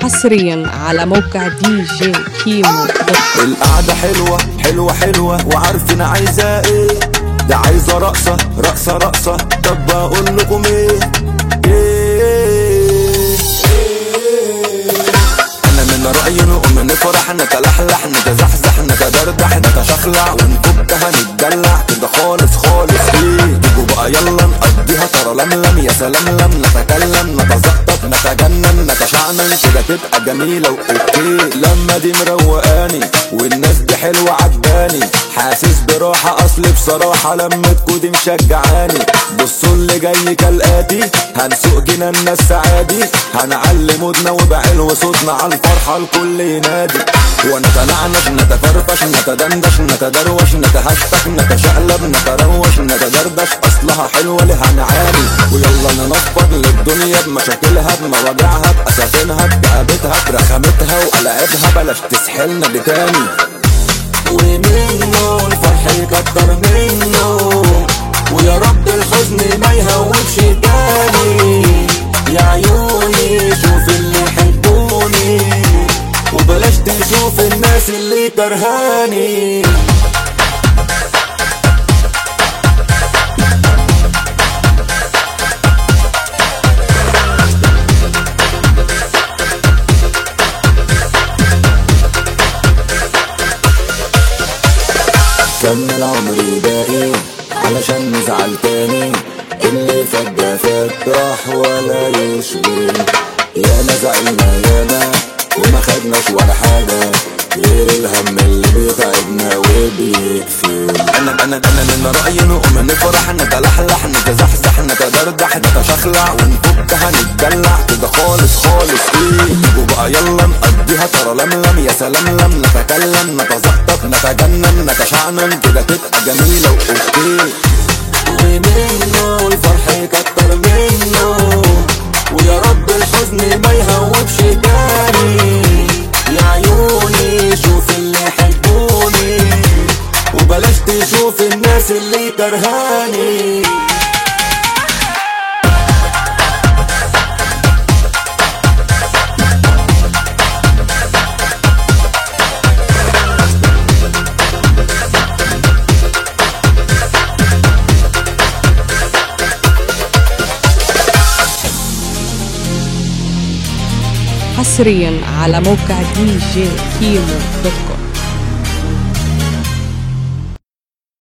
حصريا على موقع دي جي كيمو دوت كوم. القعدة حلوة حلوة حلوة وعارفين عايزة ايه ده عايزة رقصة رقصة رقصة طب بقول لكم ايه ايه انا من رأيي نقوم نفرح نتلحلح نتزحزح نتدردح نتشخلع ونفكها نتدلع كده خالص خالص ايه تيجوا بقى يلا نقضيها ترى لملم يا سلام لم نتكلم نتزقطط نتجنن نتشعنن كده تبقى جميلة واوكي لما دي مروقاني والناس دي حلوة عجباني حاسس براحة اصل بصراحة لما دي مشجعاني بصوا اللي جاي كالاتي هنسوق جنان الناس عادي هنعلي مودنا وبعلو صوتنا على الفرحة الكل ينادي ونتنعنش نتفرفش نتدندش نتدروش نتهشتك نتشقلب نتروش نتدردش اصلها حلوة لها نعاني ويلا ننفض للدنيا بمشاكلها بمواجعها بأسافينها بكآبتها برخامتها وألعابها بلاش تسحلنا دي تاني ومنه الفرح يكتر منه ويا رب الحزن ما يهوبش تاني يا عيوني شوف اللي يحبوني وبلاش تشوف الناس اللي كرهاني كمل عمري باقي علشان نزعل تاني اللي فات ده فات راح ولا يشغل يا زعلنا ياما وما خدناش ولا حاجة غير الهم اللي بيتعبنا وبيقفل انا انا انا من رأيي نقوم نفرح نتلحلح نتزحزح نتدردح نتشخلع ونفكها نتدلع كده خالص خالص ايه تيجوا بقى يلا نقضيها ترى لملم يا سلام لم نتكلم نتزقطط نتجنن نتشعنن كده تبقى جميلة واوكي ومنه الفرح يكتر منه ويا رب الحزن ما يهوبش تاني يا عيوني شوف اللي يحبوني وبلاش تشوف الناس اللي كرهاني حصريا على موقع دي جي كيمو دوت كوم.